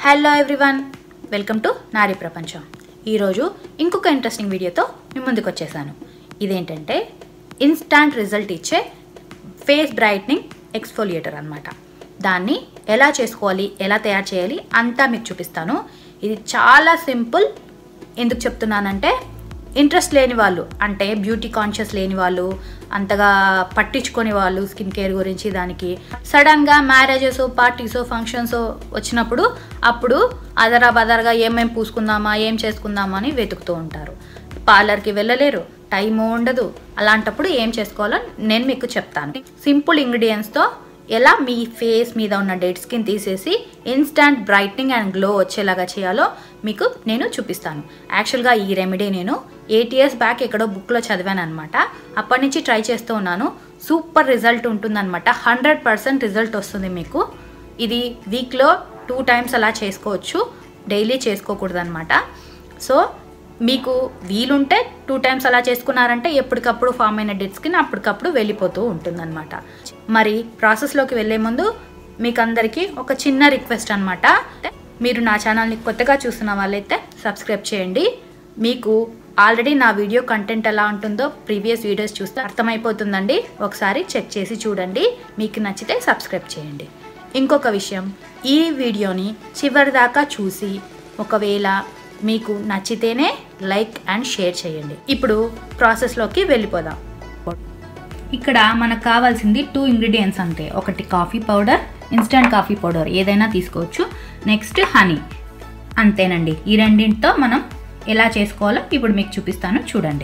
hello everyone welcome to నారీ ప్రపంచం ఈరోజు ఇంకొక ఇంట్రెస్టింగ్ వీడియోతో మీ ముందుకు వచ్చేసాను ఇదేంటంటే ఇన్స్టాంట్ రిజల్ట్ ఇచ్చే ఫేస్ బ్రైట్నింగ్ ఎక్స్ఫోలియేటర్ అన్నమాట దాన్ని ఎలా చేసుకోవాలి ఎలా తయారు చేయాలి అంతా మీకు చూపిస్తాను ఇది చాలా సింపుల్ ఎందుకు చెప్తున్నానంటే ఇంట్రెస్ట్ లేని వాళ్ళు అంటే బ్యూటీ కాన్షియస్ లేని వాళ్ళు అంతగా పట్టించుకొని వాళ్ళు స్కిన్ కేర్ గురించి దానికి సడన్గా మ్యారేజెస్ పార్టీస్ ఫంక్షన్స్ వచ్చినప్పుడు అప్పుడు అదరా బదరగా ఏమేం పూసుకుందామా ఏం చేసుకుందామా అని వెతుకుతూ ఉంటారు పార్లర్కి వెళ్ళలేరు టైం ఉండదు అలాంటప్పుడు ఏం చేసుకోవాలో నేను మీకు చెప్తాను సింపుల్ ఇంగ్రీడియంట్స్తో ఎలా మీ ఫేస్ మీద ఉన్న డెడ్ స్కిన్ తీసేసి ఇన్స్టాంట్ బ్రైట్నింగ్ అండ్ గ్లో వచ్చేలాగా చేయాలో మీకు నేను చూపిస్తాను యాక్చువల్గా ఈ రెమెడీ నేను ఎయిట్ ఇయర్స్ బ్యాక్ ఎక్కడో బుక్లో చదివాను అనమాట అప్పటి నుంచి ట్రై చేస్తూ ఉన్నాను సూపర్ రిజల్ట్ ఉంటుందన్నమాట హండ్రెడ్ పర్సెంట్ రిజల్ట్ వస్తుంది మీకు ఇది వీక్లో టూ టైమ్స్ అలా చేసుకోవచ్చు డైలీ చేసుకోకూడదు అనమాట సో మీకు వీలుంటే టూ టైమ్స్ అలా చేసుకున్నారంటే ఎప్పటికప్పుడు ఫామ్ అయిన డెడ్ స్కిన్ అప్పటికప్పుడు వెళ్ళిపోతూ ఉంటుందన్నమాట మరి ప్రాసెస్లోకి వెళ్ళే ముందు మీకు అందరికీ ఒక చిన్న రిక్వెస్ట్ అనమాట మీరు నా ఛానల్ని కొత్తగా చూస్తున్న వాళ్ళైతే సబ్స్క్రైబ్ చేయండి మీకు ఆల్రెడీ నా వీడియో కంటెంట్ ఎలా ఉంటుందో ప్రీవియస్ వీడియోస్ చూస్తే అర్థమైపోతుందండి ఒకసారి చెక్ చేసి చూడండి మీకు నచ్చితే సబ్స్క్రైబ్ చేయండి ఇంకొక విషయం ఈ వీడియోని చివరి దాకా చూసి ఒకవేళ మీకు నచ్చితేనే లైక్ అండ్ షేర్ చేయండి ఇప్పుడు ప్రాసెస్లోకి వెళ్ళిపోదాం ఇక్కడ మనకు కావాల్సింది టూ ఇంగ్రీడియంట్స్ అంతే ఒకటి coffee powder instant coffee powder ఏదైనా తీసుకోవచ్చు నెక్స్ట్ హనీ అంతేనండి ఈ రెండింటితో మనం ఎలా చేసుకోవాలో ఇప్పుడు మీకు చూపిస్తాను చూడండి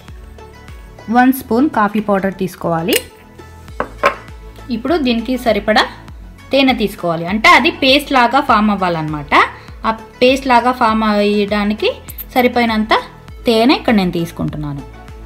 వన్ స్పూన్ కాఫీ పౌడర్ తీసుకోవాలి ఇప్పుడు దీనికి సరిపడా తేనె తీసుకోవాలి అంటే అది పేస్ట్ లాగా ఫామ్ అవ్వాలన్నమాట ఆ పేస్ట్ లాగా ఫామ్ అయ్యడానికి సరిపోయినంత తేనె ఇక్కడ నేను తీసుకుంటున్నాను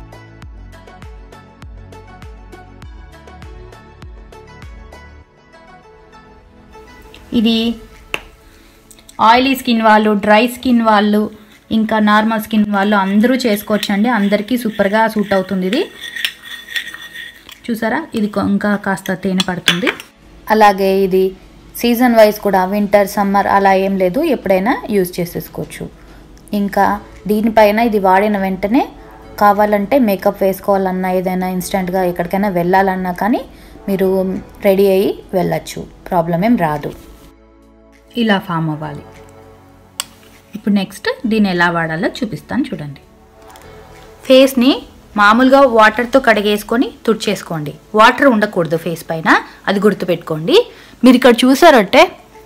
ఇది ఆయిలీ స్కిన్ వాళ్ళు డ్రై స్కిన్ వాళ్ళు ఇంకా నార్మల్ స్కిన్ వాళ్ళు అందరూ చేసుకోవచ్చండి అందరికీ సూపర్గా సూట్ అవుతుంది ఇది చూసారా ఇది ఇంకా కాస్త తేనె పడుతుంది అలాగే ఇది సీజన్ వైజ్ కూడా వింటర్ సమ్మర్ అలా ఏం లేదు ఎప్పుడైనా యూజ్ చేసేసుకోవచ్చు ఇంకా దీనిపైన ఇది వాడిన వెంటనే కావాలంటే మేకప్ వేసుకోవాలన్నా ఏదైనా ఇన్స్టెంట్గా ఎక్కడికైనా వెళ్ళాలన్నా కానీ మీరు రెడీ అయ్యి వెళ్ళచ్చు ప్రాబ్లం ఏం రాదు ఇలా ఫామ్ అవ్వాలి ఇప్పుడు నెక్స్ట్ దీన్ని ఎలా వాడాలో చూపిస్తాను చూడండి ఫేస్ని మామూలుగా వాటర్తో కడిగేసుకొని తుడిచేసుకోండి వాటర్ ఉండకూడదు ఫేస్ పైన అది గుర్తుపెట్టుకోండి మీరు ఇక్కడ చూసారంటే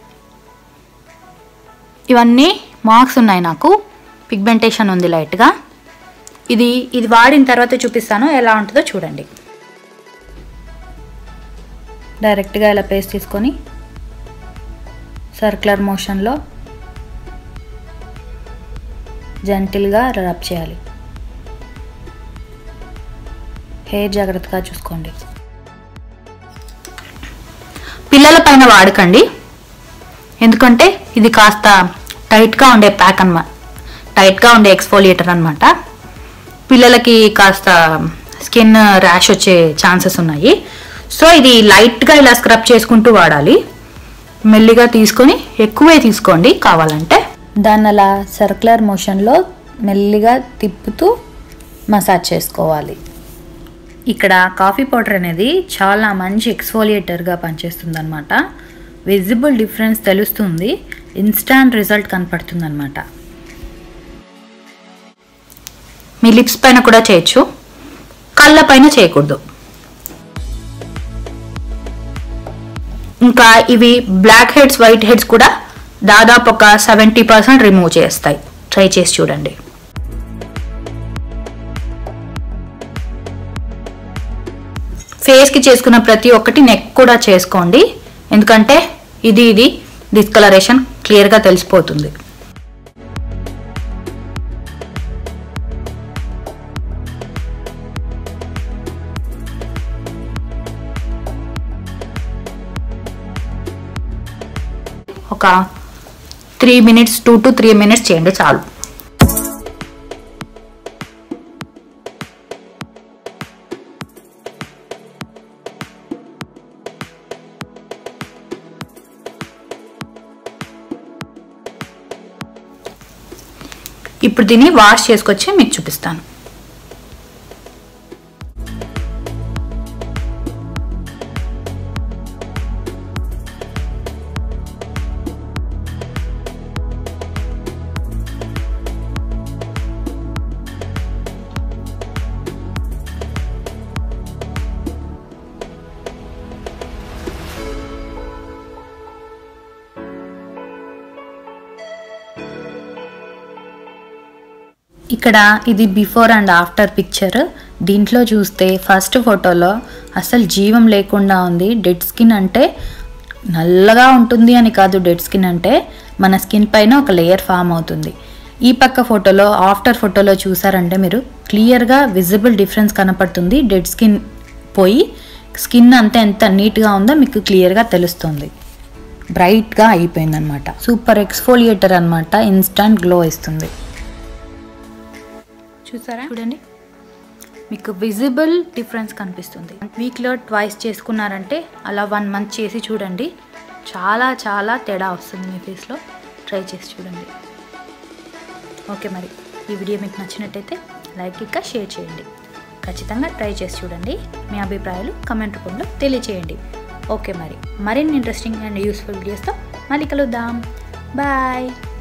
ఇవన్నీ మార్క్స్ ఉన్నాయి నాకు పిగ్మెంటేషన్ ఉంది లైట్గా ఇది ఇది వాడిన తర్వాత చూపిస్తాను ఎలా ఉంటుందో చూడండి డైరెక్ట్గా ఇలా పేస్ట్ తీసుకొని సర్క్యులర్ మోషన్లో జెంటిల్గా రబ్ చేయాలి హెయిర్ జాగ్రత్తగా చూసుకోండి పిల్లల పైన వాడకండి ఎందుకంటే ఇది కాస్త టైట్గా ఉండే ప్యాక్ అనమాట టైట్గా ఉండే ఎక్స్ఫోలియేటర్ అనమాట పిల్లలకి కాస్త స్కిన్ ర్యాష్ వచ్చే ఛాన్సెస్ ఉన్నాయి సో ఇది లైట్గా ఇలా స్క్రబ్ చేసుకుంటూ వాడాలి మెల్లిగా తీసుకొని ఎక్కువే తీసుకోండి కావాలంటే దాన్ని అలా సర్క్యులర్ మోషన్లో మెల్లిగా తిప్పుతూ మసాజ్ చేసుకోవాలి ఇక్కడ కాఫీ పౌడర్ అనేది చాలా మంచి ఎక్స్ఫోలియేటర్గా పనిచేస్తుంది అనమాట విజిబుల్ డిఫరెన్స్ తెలుస్తుంది ఇన్స్టాంట్ రిజల్ట్ కనపడుతుంది అనమాట మీ లిప్స్ పైన కూడా చేయొచ్చు కళ్ళ పైన చేయకూడదు ఇంకా ఇవి బ్లాక్ హెడ్స్ వైట్ హెడ్స్ కూడా దాదాపు ఒక సెవెంటీ పర్సెంట్ రిమూవ్ చేస్తాయి ట్రై చేసి చూడండి ఫేస్కి చేసుకున్న ప్రతి ఒక్కటి నెక్ కూడా చేసుకోండి ఎందుకంటే ఇది ఇది డిస్కలరేషన్ క్లియర్గా తెలిసిపోతుంది ఒక three minutes two to three minutes చేయండి చాలు ఇప్పుడు దీన్ని వాష్ చేసుకొచ్చి మీకు చూపిస్తాను ఇక్కడ ఇది బిఫోర్ అండ్ ఆఫ్టర్ పిక్చర్ దీంట్లో చూస్తే ఫస్ట్ ఫోటోలో అసలు జీవం లేకుండా ఉంది డెడ్ స్కిన్ అంటే నల్లగా ఉంటుంది అని కాదు డెడ్ స్కిన్ అంటే మన స్కిన్ పైన ఒక లేయర్ ఫామ్ అవుతుంది ఈ పక్క ఫోటోలో ఆఫ్టర్ ఫోటోలో చూసారంటే మీరు క్లియర్గా విజిబుల్ డిఫరెన్స్ కనపడుతుంది డెడ్ స్కిన్ పోయి స్కిన్ అంతా ఎంత నీట్గా ఉందో మీకు క్లియర్గా తెలుస్తుంది బ్రైట్గా అయిపోయిందనమాట సూపర్ ఎక్స్ఫోలియేటర్ అనమాట ఇన్స్టంట్ గ్లో ఇస్తుంది చూసారా చూడండి మీకు విజిబుల్ డిఫరెన్స్ కనిపిస్తుంది వీక్లో ట్వైస్ చేసుకున్నారంటే అలా వన్ మంత్ చేసి చూడండి చాలా చాలా తేడా వస్తుంది మీ ఫేస్లో ట్రై చేసి చూడండి ఓకే మరి ఈ వీడియో మీకు నచ్చినట్టయితే లైక్ ఇంకా షేర్ చేయండి ఖచ్చితంగా ట్రై చేసి చూడండి మీ అభిప్రాయాలు కమెంట్ రూపంలో తెలియచేయండి ఓకే మరి మరిన్ని ఇంట్రెస్టింగ్ అండ్ యూస్ఫుల్ వీడియోస్తో మళ్ళీ కలుద్దాం బాయ్